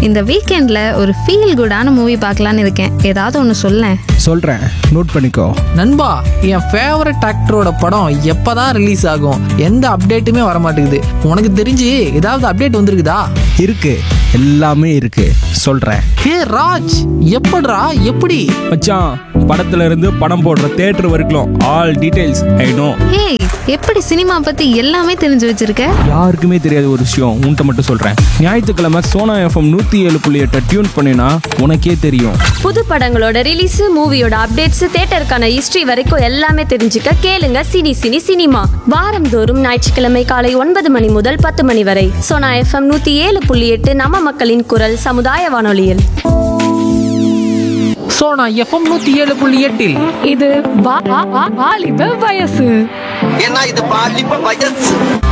இந்த வீக்கெண்டில் ஒரு ஃபீல் குடான மூவி பார்க்கலான்னு இருக்கேன் ஏதாவது ஒன்று சொல்லேன் சொல்கிறேன் நோட் பண்ணிக்கோ நண்பா என் ஃபேவரட் ஆக்டரோட படம் எப்பதான் ரிலீஸ் ஆகும் எந்த அப்டேட்டுமே வர மாட்டேங்குது உனக்கு தெரிஞ்சு ஏதாவது அப்டேட் வந்திருக்குதா இருக்கு எல்லாமே இருக்கு சொல்கிறேன் ஹே ராஜ் எப்படிடா எப்படி மச்சான் படத்துல இருந்து படம் போடுற தேட்டர் வரைக்கும் all details I know hey எப்படி சினிமா பற்றி எல்லாமே தெரிஞ்சு வச்சிருக்க யாருக்குமே தெரியாத ஒரு விஷயம் உன்கிட்ட மட்டும் சொல்கிறேன் ஞாயிற்றுக்கிழமை சோனா எஃப்எம் நூற்றி ஏழு புள்ளி எட்டை டியூன் பண்ணினா உனக்கே தெரியும் புது படங்களோட ரிலீஸ் மூவியோட அப்டேட்ஸ் தியேட்டருக்கான ஹிஸ்டரி வரைக்கும் எல்லாமே தெரிஞ்சுக்க கேளுங்க சினி சினி சினிமா வாரந்தோறும் ஞாயிற்றுக்கிழமை காலை ஒன்பது மணி முதல் பத்து மணி வரை சோனா எஃப்எம் நூத்தி ஏழு புள்ளி எட்டு நம்ம மக்களின் குரல் சமுதாய வானொலியில் சோனா எஃப்எம் நூத்தி ஏழு புள்ளி எட்டில் இது வா- வா- வா- வாலிப வயசு ஏன்னா இது பாலிப்ப வயசு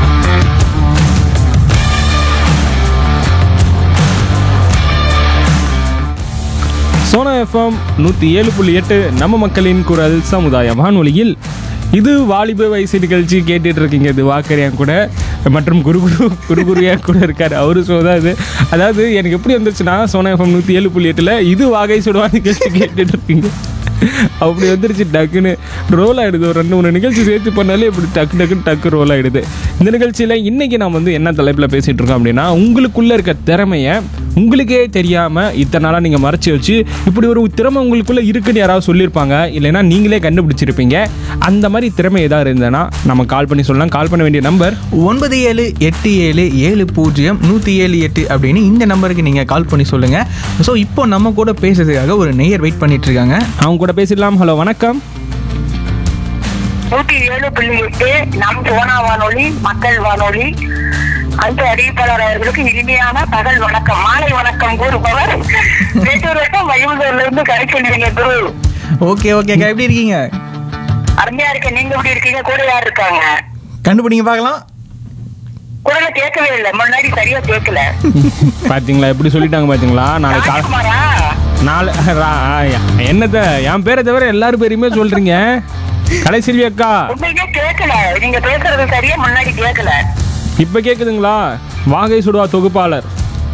சோனா எஃப்எம் நூற்றி ஏழு புள்ளி எட்டு நம்ம மக்களின் குரல் சமுதாய வானொலியில் இது வாலிப வயசு நிகழ்ச்சி கேட்டுட்டு இருக்கீங்க இது வாக்கரியான் கூட மற்றும் குரு குரு குரு குருயா கூட இருக்காரு அவரு சோதா இது அதாவது எனக்கு எப்படி வந்துருச்சுன்னா சோனா எஃப்எம் நூற்றி ஏழு புள்ளி எட்டில் இது வாகை சுடுவா நிகழ்ச்சி கேட்டுட்டு இருக்கீங்க அப்படி வந்துருச்சு டக்குன்னு ரோல் ஆயிடுது ஒரு ரெண்டு மூணு நிகழ்ச்சி சேர்த்து பண்ணாலே இப்படி டக்கு டக்குன்னு டக்கு ரோல் ஆயிடுது இந்த நிகழ்ச்சியில் இன்னைக்கு நாம் வந்து என்ன தலைப்பில் பேசிட்டு இருக்கோம் அப்படின்னா உங்களுக்குள்ள இருக்க திறமையை உங்களுக்கே தெரியாம இத்தனை நாளாக நீங்கள் மறைச்சி வச்சு இப்படி ஒரு திறமை உங்களுக்குள்ள இருக்குன்னு யாராவது சொல்லியிருப்பாங்க இல்லைன்னா நீங்களே கண்டுபிடிச்சிருப்பீங்க அந்த மாதிரி திறமை ஏதாவது இருந்ததுன்னா நம்ம கால் பண்ணி சொல்லலாம் கால் பண்ண வேண்டிய நம்பர் ஒன்பது ஏழு எட்டு ஏழு ஏழு பூஜ்ஜியம் நூற்றி ஏழு எட்டு அப்படின்னு இந்த நம்பருக்கு நீங்கள் கால் பண்ணி சொல்லுங்கள் ஸோ இப்போ நம்ம கூட பேசுறதுக்காக ஒரு நேயர் வெயிட் பண்ணிட்டு இருக்காங்க அவங்க கூட பேசிடலாம் ஹலோ வணக்கம் நூற்றி ஏழு புள்ளி எட்டு நம் சோனா வானொலி மக்கள் வானொலி அந்த அறிவிப்பாளர் அவர்களுக்கு இனிமையான பகல் வணக்கம் மாலை வணக்கம் கூறுபவர் வேட்டூர் வட்டம் வயமுதூர்ல இருந்து கரைச்செல்வீங்க குரு ஓகே ஓகே அக்கா எப்படி இருக்கீங்க அருமையா இருக்க நீங்க எப்படி இருக்கீங்க கூட யார் இருக்காங்க கண்டுபிடிங்க பார்க்கலாம் குரலை கேட்கவே இல்லை முன்னாடி சரியா கேட்கல பார்த்தீங்களா எப்படி சொல்லிட்டாங்க பார்த்தீங்களா நாளைக்கு கால் ராஜ்குமாரா நாலு ரா- ஆ, என்னத்த என் பேரை தவிர எல்லாரும் பேரையுமே சொல்றீங்க கலைசெல்வி அக்கா உண்மையிலே கேட்கல நீங்க பேசுறது சரியா முன்னாடி கேட்கல இப்ப கேக்குதுங்களா வாகை சுடுவா தொகுப்பாளர்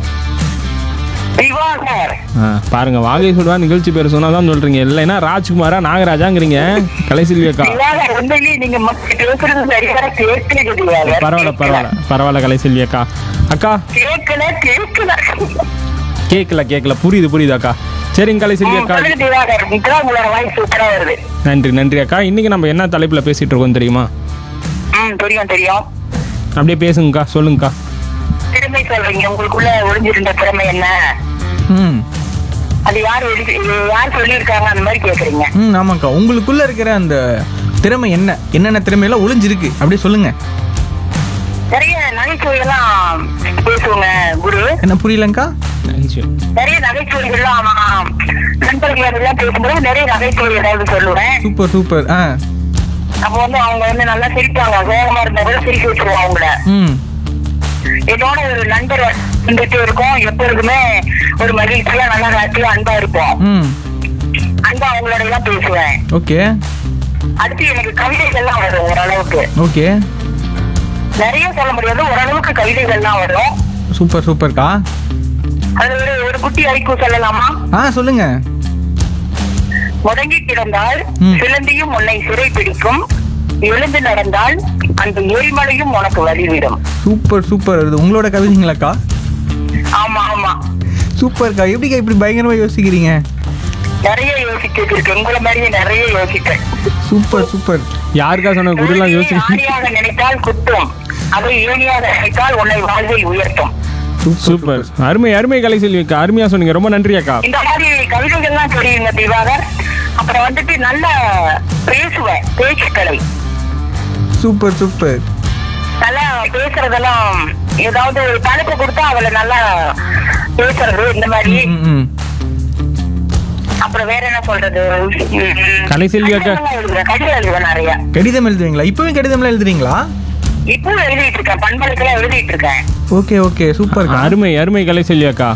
திவாகர் ஆ, பாருங்க வாகை சுடுவா நிகழ்ச்சி பேர் சொன்னாதான் சொல்றீங்க இல்லைன்னா ராஜ்குமாரா நாகராஜாங்கிறீங்க கலைசெல்வி அக்கா திவாகர் உண்மையிலேயே நீங்க மக்கள் பேசுறது சரியாக கேட்கல திவாகர் பரவாயில்ல பரவாயில்ல பரவாயில்ல கலைசெல்வி அக்கா அக்கா கேட்கல கேட்கல கேட்கல கேட்கல புரியுது புரியுது அக்கா சரிங்க கலைசெல்வி அக்கா சொல்லுங்க திவாகர் இப்பதான் உங்களோட வாய்ஸ் சூப்பரா வருது நன்றி நன்றி அக்கா இன்னைக்கு நம்ம என்ன தலைப்புல பேசிட்டு இருக்கோம் தெரியுமா ம் தெரியும் தெரியும் அப்படியே பேசுங்கக்கா சொல்லுங்கக்கா திறமை சொல்றீங்க உங்களுக்குள்ள ஒளிஞ்சிருந்த திறமை என்ன ம் அது யார் ஒளி- இது யார் சொல்லியிருக்காங்க அந்த மாதிரி கேக்குறீங்க ம் ஆமாக்கா உங்களுக்குள்ள இருக்கிற அந்த திறமை என்ன என்னென்ன திறமையெல்லாம் ஒளிஞ்சிருக்கு அப்படியே சொல்லுங்க நிறைய நகைச்சுவையெல்லாம் பேசுவோங்க குரு என்ன புரியலங்கக்கா நிறைய நகைச்சுவைகள்லாம் நான் நண்பர்கள் எல்லாம் பேசும்போது நிறைய நகைச்சுவை ஏதாவது சொல்லுவேன் சூப்பர் சூப்பர் ஆ அப்போ வந்து அவங்க வந்து நல்லா சிரிப்பாங்க சோகமா இருந்தா கூட சிரிக்க வச்சிருவோம் அவங்கள ம் என்னோட ஒரு நண்பர் வந்துட்டு இருக்கோம் எப்பொழுதுமே ஒரு மகிழ்ச்சியா நல்லா ஹாப்பியா அன்பா இருப்போம் ம் அன்பா அவங்களோட எல்லாம் பேசுவேன் ஓகே அடுத்து எனக்கு கவிதைகள்லாம் வரும் ஓரளவுக்கு ஓகே நிறைய சொல்ல முடியாது ஓரளவுக்கு கவிதைகள்லாம் வரும் சூப்பர் சூப்பர்க்கா அது ஒரு ஒரு குட்டி ஐக்கூ சொல்லலாமா ஆ சொல்லுங்க முடங்கி கிடந்தால் ம். சிலந்தியும் உன்னை சிறை பிடிக்கும் எழுந்து நடந்தால் அந்த எரிமலையும் உனக்கு வழிவிடும் சூப்பர் சூப்பர் இது உங்களோட கவிதைங்களாக்கா ஆமா ஆமா சூப்பர்க்கா எப்படிக்கா இப்படி பயங்கரமா யோசிக்கிறீங்க நிறைய யோசிச்சுட்டு இருக்கு உங்களை மாதிரியே நிறைய யோசிப்பேன் சூப்பர் சூப்பர் யாருக்கா சொன்ன குருலாம் உலகையே யோசிக்க ஆணியாக நினைத்தால் குத்தும் அதை ஏணியாக நினைத்தால் உன்னை வாழ்வில் உயர்த்தும் சூப்பர் அருமை அருமை கலைசெல்வி அக்கா அருமையா சொன்னீங்க ரொம்ப நன்றி அக்கா இந்த மாதிரி கவிதைகள்லாம் தெரியுங்க திவாகர் அப்புறம் வந்துட்டு நல்லா பேசுவேன் பேச்சுக்கலை சூப்பர் சூப்பர் நல்லா பேசுறதெல்லாம் ஏதாவது ஒரு தலைப்பு கொடுத்தா அவளை நல்லா பேசுறது இந்த மாதிரி ம் ம் அப்புறம் வேற என்ன சொல்றது ம், கலைசெல்வி அக்கா. கடிதம்லாம் எழுதுவேன் கடிதம் எழுதுவேன் நிறைய கடிதம் எழுதுவீங்களா இப்பவும் கடிதம்லாம் எழுதுறீங்களா இப்பவும் எழுதிட்டு இருக்கேன் பண்பலுக்கெல்லாம் எழுதிட்டு இருக்கேன் ஓகே ஓகே சூப்பர்க்கா அருமை அருமை கலைசெல்வி அக்கா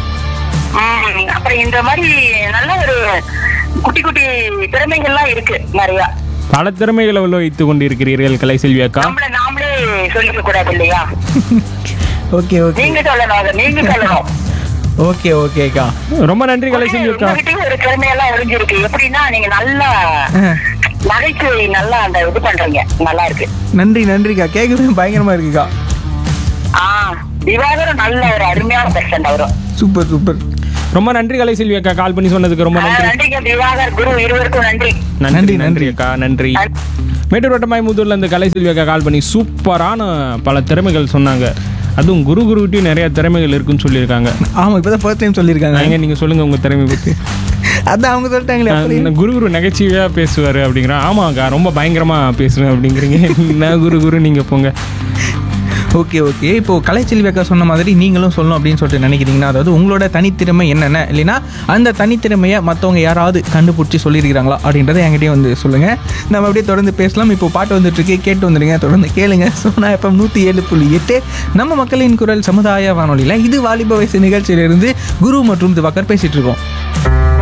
ம், அப்புறம் இந்த மாதிரி நல்ல ஒரு குட்டி குட்டி திறமைகள்லாம் இருக்கு நிறைய பல திறமைகளை வைத்துக் கொண்டிருக்கிறீர்கள் கலைசெல்வி அக்கா நம்மள நாமளே சொல்லிக்க கூடாது இல்லையா ஓகே ஓகே நீங்க சொல்லணும் அதை நீங்க சொல்லணும் ஓகே ஓகேக்கா ரொம்ப நன்றி கலைச்செல்வி அக்கா உங்ககிட்டயும் ஒரு திறமையெல்லாம் ஒளிஞ்சிருக்கு எப்படின்னா நீங்க நல்லா நகைச்சுவை நல்லா அந்த இது பண்றீங்க நல்லா இருக்கு நன்றி நன்றிக்கா கேட்கவே பயங்கரமா இருக்குக்கா ஆ திவாகரும் நல்ல ஒரு அருமையான பெர்சன்ட் அவரும் சூப்பர் சூப்பர் ரொம்ப நன்றி கலைச்செல்வி அக்கா கால் பண்ணி சொன்னதுக்கு ரொம்ப ஆ, நன்றி நன்றிங்க திவாகர் குரு இருவருக்கும் நன்றி நன்றி நன்றி, நன்றி அக்கா நன்றி மேட்டூர் வட்டமாய் முத்தூர்ல இந்த கலைசெல்வி அக்கா கால் பண்ணி சூப்பரான பல திறமைகள் சொன்னாங்க அதுவும் குரு குருகிட்டையும் நிறைய திறமைகள் இருக்குன்னு சொல்லியிருக்காங்க ஆமா இப்பதான் ஃபர்ஸ்ட் டைம் சொல்லியிருக்காங்க எங்க நீங்க சொல்லுங்க உங்க திறமை பத்தி அதான் அவங்க சொல்லிட்டாங்களே அப்படி இந்த குரு குரு நகைச்சுவையா பேசுவாரு அப்படிங்கிறான் ஆமாக்கா ரொம்ப பயங்கரமா பேசுவேன் அப்படிங்கிறீங்க என்ன குரு குரு நீங்க போங்க ஓகே ஓகே இப்போ கலைச்செல்வி அக்கா சொன்ன மாதிரி நீங்களும் சொல்லணும் அப்படின்னு சொல்லிட்டு நினைக்கிறீங்கன்னா அதாவது உங்களோட தனித்திறமை என்னென்ன இல்லைன்னா அந்த தனித்திறமையை மற்றவங்க யாராவது கண்டுபிடிச்சி சொல்லியிருக்கிறாங்களா அப்படின்றத என்கிட்டயே வந்து சொல்லுங்க நம்ம அப்படியே தொடர்ந்து பேசலாம் இப்போ பாட்டு வந்துட்டு இருக்கு கேட்டு வந்துடுங்க தொடர்ந்து கேளுங்க சோனா எஃப்எம் நூற்றி ஏழு புள்ளி எட்டு நம்ம மக்களின் குரல் சமுதாய வானொலியில் இது வாலிப வயசு நிகழ்ச்சியிலிருந்து குரு மற்றும் திவாகர் பேசிட்டு இருக்கோம்